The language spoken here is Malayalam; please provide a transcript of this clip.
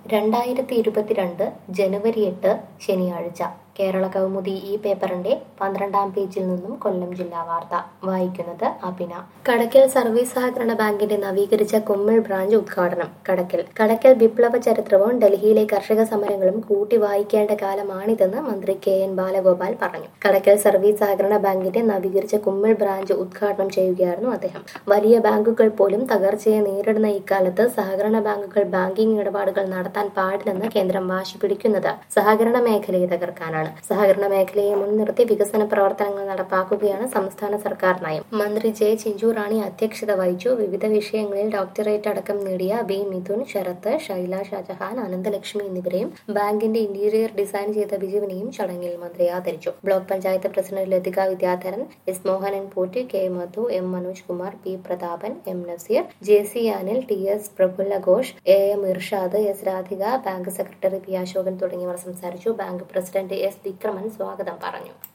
രണ്ടായിരത്തി ഇരുപത്തിരണ്ട് ജനുവരി എട്ട് ശനിയാഴ്ച കേരള കൗമുദി ഈ പേപ്പറിന്റെ പന്ത്രണ്ടാം പേജിൽ നിന്നും കൊല്ലം ജില്ലാ വാർത്ത വായിക്കുന്നത് അഭിന കടക്കൽ സർവീസ് സഹകരണ ബാങ്കിന്റെ നവീകരിച്ച കുമ്മിൾ ബ്രാഞ്ച് ഉദ്ഘാടനം കടക്കൽ കടക്കൽ വിപ്ലവ ചരിത്രവും ഡൽഹിയിലെ കർഷക സമരങ്ങളും കൂട്ടി വായിക്കേണ്ട കാലമാണിതെന്ന് മന്ത്രി കെ എൻ ബാലഗോപാൽ പറഞ്ഞു കടക്കൽ സർവീസ് സഹകരണ ബാങ്കിന്റെ നവീകരിച്ച കുമ്മിൾ ബ്രാഞ്ച് ഉദ്ഘാടനം ചെയ്യുകയായിരുന്നു അദ്ദേഹം വലിയ ബാങ്കുകൾ പോലും തകർച്ചയെ നേരിടുന്ന ഇക്കാലത്ത് സഹകരണ ബാങ്കുകൾ ബാങ്കിംഗ് ഇടപാടുകൾ നടത്താൻ പാടില്ലെന്ന് കേന്ദ്രം വാശി പിടിക്കുന്നത് സഹകരണ മേഖലയെ തകർക്കാനാണ് സഹകരണ മേഖലയെ മുൻനിർത്തി വികസന പ്രവർത്തനങ്ങൾ നടപ്പാക്കുകയാണ് സംസ്ഥാന സർക്കാർ നയം മന്ത്രി ജെ ചിഞ്ചുറാണി അധ്യക്ഷത വഹിച്ചു വിവിധ വിഷയങ്ങളിൽ ഡോക്ടറേറ്റ് അടക്കം നേടിയ ബി മിഥുൻ ശരത്ത് ഷൈല ഷാജഹാൻ അനന്തലക്ഷ്മി എന്നിവരെയും ബാങ്കിന്റെ ഇന്റീരിയർ ഡിസൈൻ ചെയ്ത ബിജുവിനെയും ചടങ്ങിൽ മന്ത്രി ആദരിച്ചു block panchayat president Lathika Vidyadharan S Mohanan Potti K Madhu M Manoj Kumar P Prathapan M Naseer J C Anil T S Prafulla Ghosh A M Irshad S Radhika bank secretary P Ashokan തുടങ്ങിയവർ സംസാരിച്ചു ബാങ്ക് പ്രസിഡന്റ് എസ് വിക്രമൻ സ്വാഗതം പറഞ്ഞു